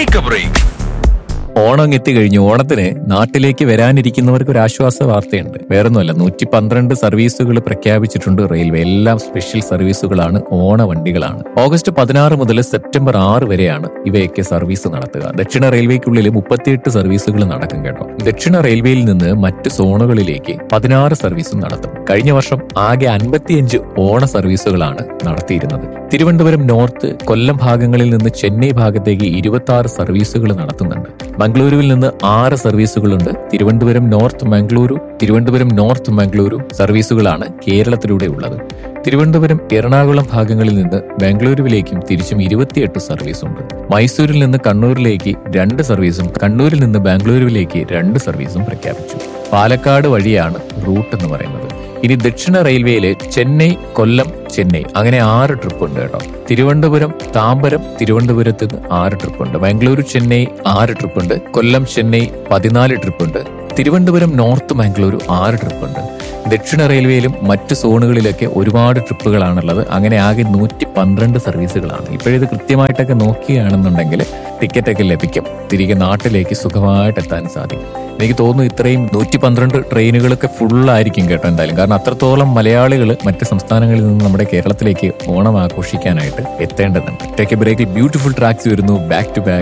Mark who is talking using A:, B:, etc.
A: take A break
B: Onam എത്തിക്കഴിഞ്ഞു ഓണത്തിന് നാട്ടിലേക്ക് വരാനിരിക്കുന്നവർക്ക് ഒരു ആശ്വാസ വാർത്തയുണ്ട് വേറൊന്നുമല്ല നൂറ്റി പന്ത്രണ്ട് സർവീസുകൾ പ്രഖ്യാപിച്ചിട്ടുണ്ട് റെയിൽവേ എല്ലാം സ്പെഷ്യൽ സർവീസുകളാണ് ഓണ വണ്ടികളാണ് ഓഗസ്റ്റ് പതിനാറ് മുതൽ സെപ്റ്റംബർ ആറ് വരെയാണ് ഇവയൊക്കെ സർവീസ് നടത്തുക ദക്ഷിണ റെയിൽവേക്കുള്ളിൽ മുപ്പത്തിയെട്ട് സർവീസുകൾ നടക്കും കേട്ടോ ദക്ഷിണ റെയിൽവേയിൽ നിന്ന് മറ്റ് സോണുകളിലേക്ക് പതിനാറ് സർവീസും നടത്തും കഴിഞ്ഞ വർഷം ആകെ അൻപത്തിയഞ്ച് ഓണ സർവീസുകളാണ് നടത്തിയിരുന്നത് തിരുവനന്തപുരം നോർത്ത് കൊല്ലം ഭാഗങ്ങളിൽ നിന്ന് ചെന്നൈ ഭാഗത്തേക്ക് ഇരുപത്തി ആറ് സർവീസുകൾ നടത്തുന്നുണ്ട് മംഗളൂരുവിൽ നിന്ന് ആറ് സർവീസുകളുണ്ട് തിരുവനന്തപുരം നോർത്ത് മംഗളൂരു തിരുവനന്തപുരം നോർത്ത് മംഗളൂരു സർവീസുകളാണ് കേരളത്തിലൂടെ ഉള്ളത് തിരുവനന്തപുരം എറണാകുളം ഭാഗങ്ങളിൽ നിന്ന് ബാംഗ്ലൂരുവിലേക്കും തിരിച്ചും ഇരുപത്തിയെട്ട് സർവീസ് ഉണ്ട് മൈസൂരിൽ നിന്ന് കണ്ണൂരിലേക്ക് രണ്ട് സർവീസും കണ്ണൂരിൽ നിന്ന് ബാംഗ്ലൂരുവിലേക്ക് രണ്ട് സർവീസും പ്രഖ്യാപിച്ചു പാലക്കാട് വഴിയാണ് റൂട്ട് എന്ന് പറയുന്നത് ഇനി ദക്ഷിണ റെയിൽവേയിലെ ചെന്നൈ കൊല്ലം ചെന്നൈ അങ്ങനെ ആറ് ട്രിപ്പ് ഉണ്ട് കേട്ടോ തിരുവനന്തപുരം താമ്പരം തിരുവനന്തപുരത്ത് നിന്ന് ആറ് ട്രിപ്പ് ഉണ്ട് ബാംഗ്ലൂരു ചെന്നൈ ആറ് ട്രിപ്പ് ഉണ്ട് കൊല്ലം ചെന്നൈ പതിനാല് ട്രിപ്പ് ഉണ്ട് തിരുവനന്തപുരം നോർത്ത് ബാംഗ്ലൂരു ആറ് ട്രിപ്പ് ഉണ്ട് ദക്ഷിണ റെയിൽവേയിലും മറ്റ് സോണുകളിലൊക്കെ ഒരുപാട് ട്രിപ്പുകളാണുള്ളത് അങ്ങനെ ആകെ നൂറ്റി പന്ത്രണ്ട് സർവീസുകളാണ് ഇപ്പോഴിത് കൃത്യമായിട്ടൊക്കെ നോക്കുകയാണെന്നുണ്ടെങ്കിൽ ടിക്കറ്റൊക്കെ ലഭിക്കും തിരികെ നാട്ടിലേക്ക് സുഖമായിട്ട് എത്താൻ സാധിക്കും എനിക്ക് തോന്നുന്നു ഇത്രയും നൂറ്റി പന്ത്രണ്ട് ട്രെയിനുകളൊക്കെ ഫുള്ളായിരിക്കും കേട്ടോ എന്തായാലും കാരണം അത്രത്തോളം മലയാളികൾ മറ്റ് സംസ്ഥാനങ്ങളിൽ നിന്ന് നമ്മുടെ കേരളത്തിലേക്ക് ഓണം ആഘോഷിക്കാനായിട്ട് എത്തേണ്ടതുണ്ട് ടേക്ക് എ ബ്രേക്കിൽ ബ്യൂട്ടിഫുൾ ട്രാക്സ് വരുന്നു ബാക്ക് ടു ബാക്ക്